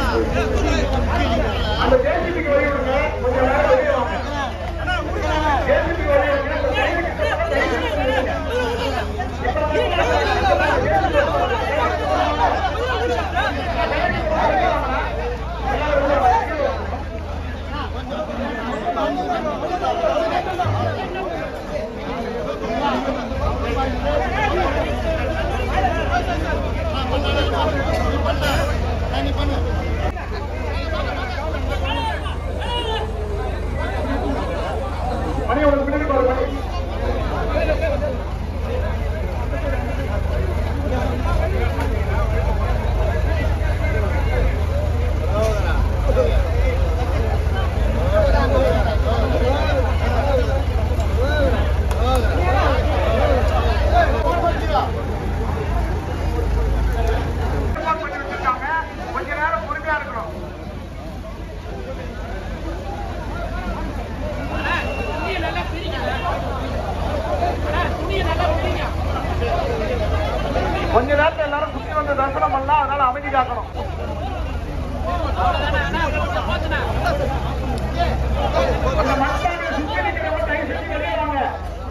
அந்த ஜேசிபிக்கு வழி விடுங்க கொஞ்சம் நேரம் வெளியே வாங்க ஜேசிபிக்கு வழி விடுங்க இந்த லைனுக்கு பக்கத்துல லைனுக்கு விடுங்க. மணி உங்களுக்கு பின்னாடி பாரு மணி பண்ணி வச்சிருக்காங்க. கொஞ்ச நேரம் பொறுமையா இருக்கணும் கொஞ்ச நேரத்துல எல்லாரும் சுத்தி வந்து தரிசனம் பண்ணலாம் அதனால அமைதி காக்கணும் அந்த மண்பானையை சுத்தி நிக்கிறவங்க தயவு செஞ்சு வெளியே வாங்க.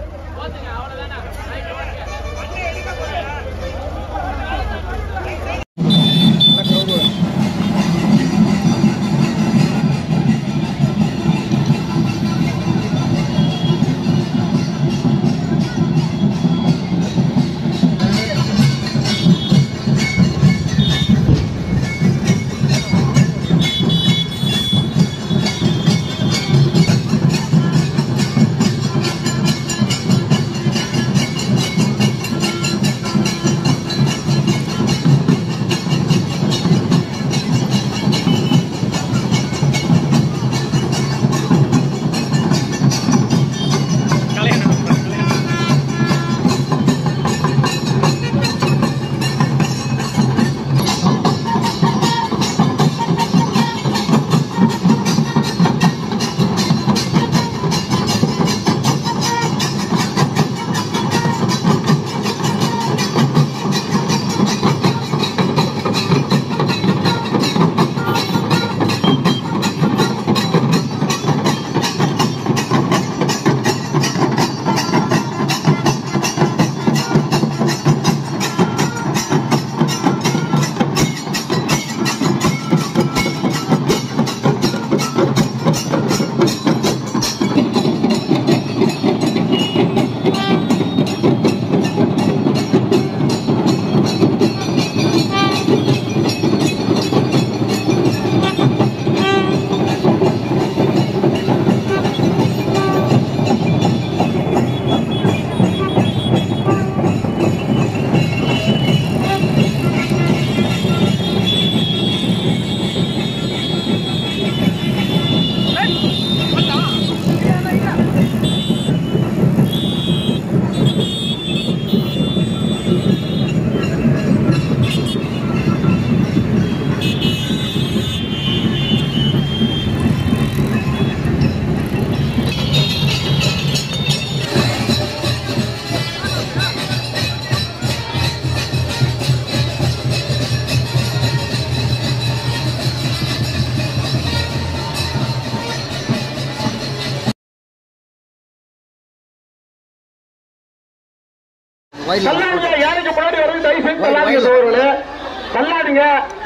தள்ளாதீங்க யாருக்கு முன்னாடி வரைக்கும் தயவு செஞ்சு தள்ளாதீங்க சோழர்களே தள்ளாதீங்க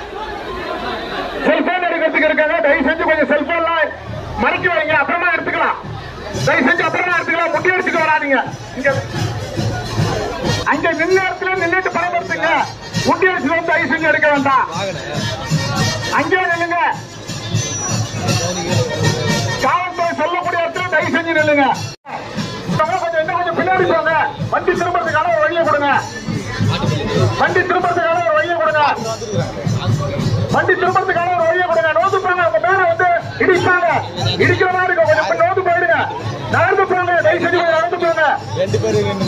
செல்போன் எடுக்கிறதுக்கு இருக்காங்க தயவு செஞ்சு கொஞ்சம் செல்போன்லாம் மறைச்சு வைங்க அப்புறமா எடுத்துக்கலாம் தயவு செஞ்சு அப்புறமா எடுத்துக்கலாம் முட்டி அடிச்சுட்டு வராதீங்க இங்க அங்க நின்ன இடத்துல நின்னுட்டு பரபடுத்துங்க முட்டி அடிச்சுட்டு வந்து தயவு செஞ்சு எடுக்க வேண்டாம் அங்கேயே நில்லுங்க காவல்துறை சொல்லக்கூடிய இடத்துல தயவு செஞ்சு நில்லுங்க கொஞ்சம் இன்னும் கொஞ்சம் பின்னாடி போங்க வண்டி திரும்பறதுக்கான ஒரு வழியை கொடுங்க வண்டி திரும்பறதுக்கான ஒரு வழியை கொடுங்க வண்டி திரும்பறதுக்கான ஒரு வழியை கொடுங்க நோந்து போங்க உங்க மேல வந்து இடிப்பாங்க இடிக்கிற மாதிரி இருக்கும் கொஞ்சம் இப்ப நோந்து போயிடுங்க நடந்து போங்க தயவு செஞ்சு கொஞ்சம் நடந்து போங்க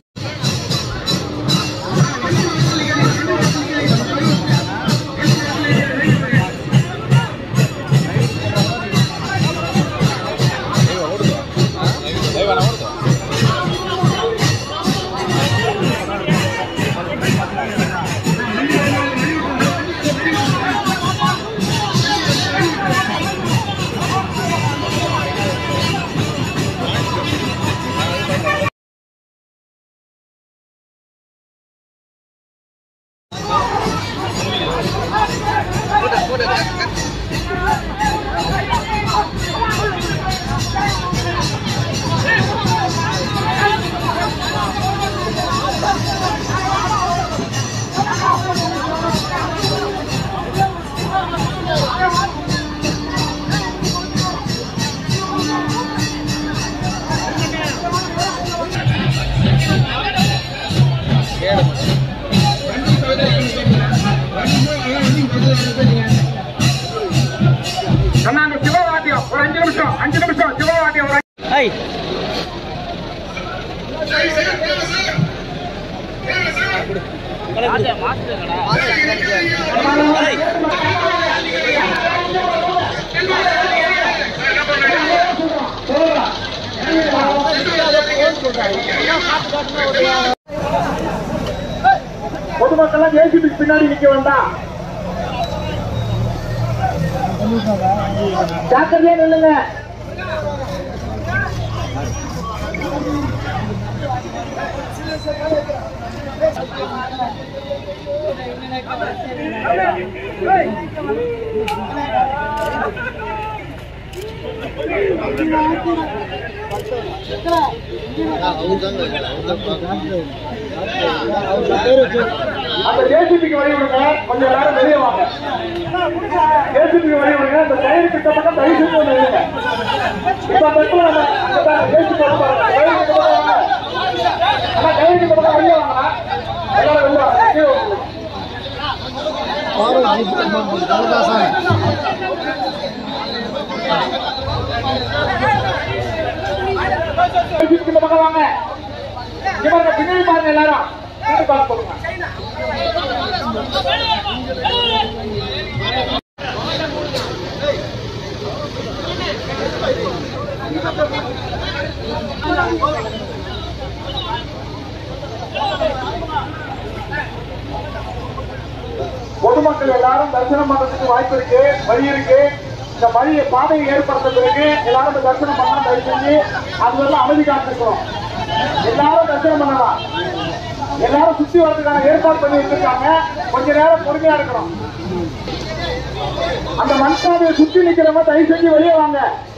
சொன்னாங்க சிவவாட்டியம் ஒரு அஞ்சு நிமிஷம் அஞ்சு நிமிஷம் சிவவாட்டியம் ஒரு அஞ்சு- ஐய் பொதுமக்கள் ஜேசிபிக்கு பின்னாடி நிக்க வேண்டாம் ஜாக்கிரதையா நில்லுங்க அந்த ஜேசிபிக்கு வழி விடுங்க கொஞ்சம் எல்லாரும் வெளியே வாங்க ஜேசிபிக்கு வழி விடுங்க அந்த டயர் கிட்ட பக்கம் தயவு செஞ்சு வந்து நில்லுங்க. இப்ப அந்த இடத்துல நம்ம அந்த பாருங்க, JCB வந்து பாருங்க. டயர் கிட்ட பக்கம் வாங்க. அண்ணா, டயர் கிட்ட பக்கம் வெளியே வாங்கண்ணா. எல்லாரும் வெளியே வாங்க. கீழே வாங்க. ஜேசிபிக்கு இந்த பக்கம் வாங்க இங்க பாருங்க, பின்னாடி பாருங்க எல்லாரும் பின்னாடி பார்த்து போடுங்க பொதுமக்கள் எல்லாரும் தரிசனம் பண்றதுக்கு வாய்ப்பு இருக்கு வழி இருக்கு இந்த வழியை பாதையை ஏற்படுத்த பிறகு எல்லாரும் இந்த தரிசனம் பண்ணா தயவு செஞ்சு அது வரலாம் அமைதி காத்திருக்கிறோம் எல்லாரும் தரிசனம் பண்ணலாம் எல்லாரும் சுத்தி வர்றதுக்கான ஏற்பாடு பண்ணி வச்சிருக்காங்க கொஞ்ச நேரம் பொறுமையா இருக்கணும் அந்த மண் பாதையை சுத்தி நிக்கிறவங்க தயவு செஞ்சு வெளியே வாங்க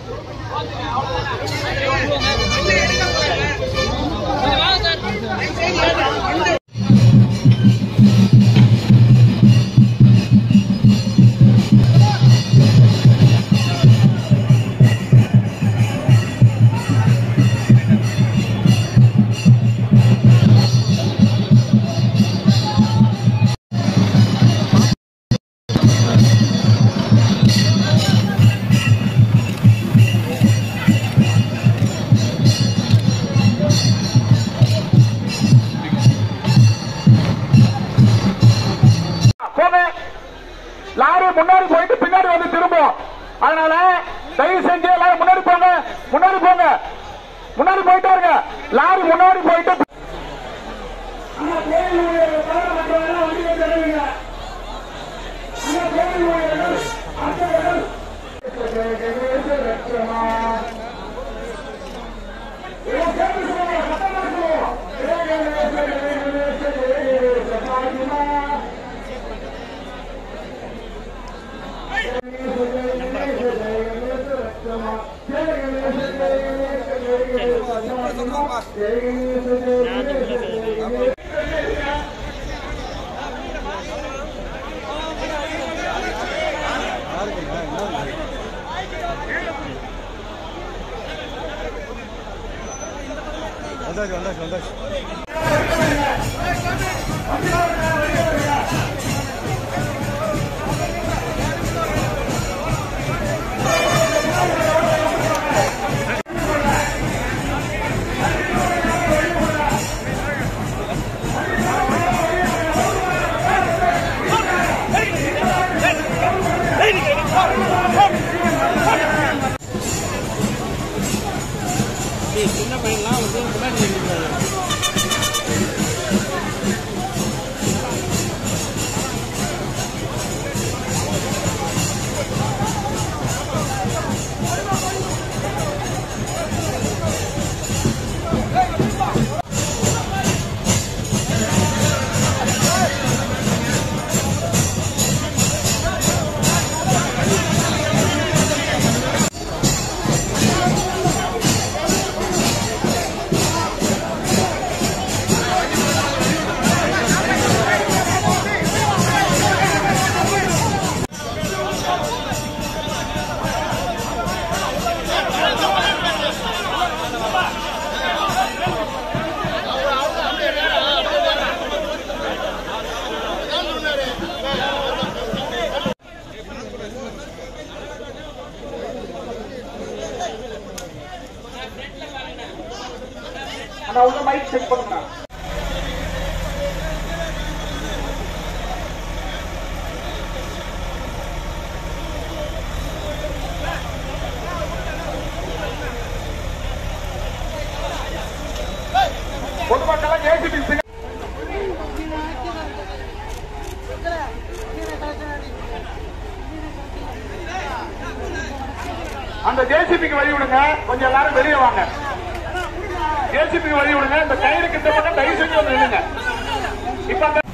போங்க லாரி முன்னாடி போயிட்டு பின்னாடி வந்து திரும்பும் அதனால தயவு செஞ்சு எல்லாரும் முன்னாடி போங்க முன்னாடி போங்க முன்னாடி போயிட்டே இருங்க லாரி முன்னாடி போயிட்டு வந்தாச்சு வந்தாச்சு வந்தாச்சு சின்ன பையன்லாம் வந்து முன்னாடி நின்றுக்கிறாங்க அந்த உள்ள மைக் செக் பண்ணுங்க பொதுமக்கள் ஜேசிபி அந்த ஜேசிபிக்கு வழி விடுங்க கொஞ்சம் எல்லாரும் வெளியே வாங்க ஜேசிபிக்கு வழி விடுங்க இந்த கயிறு கிட்ட பக்கம் தயவு செஞ்சு வந்து நில்லுங்க இப்ப அந்த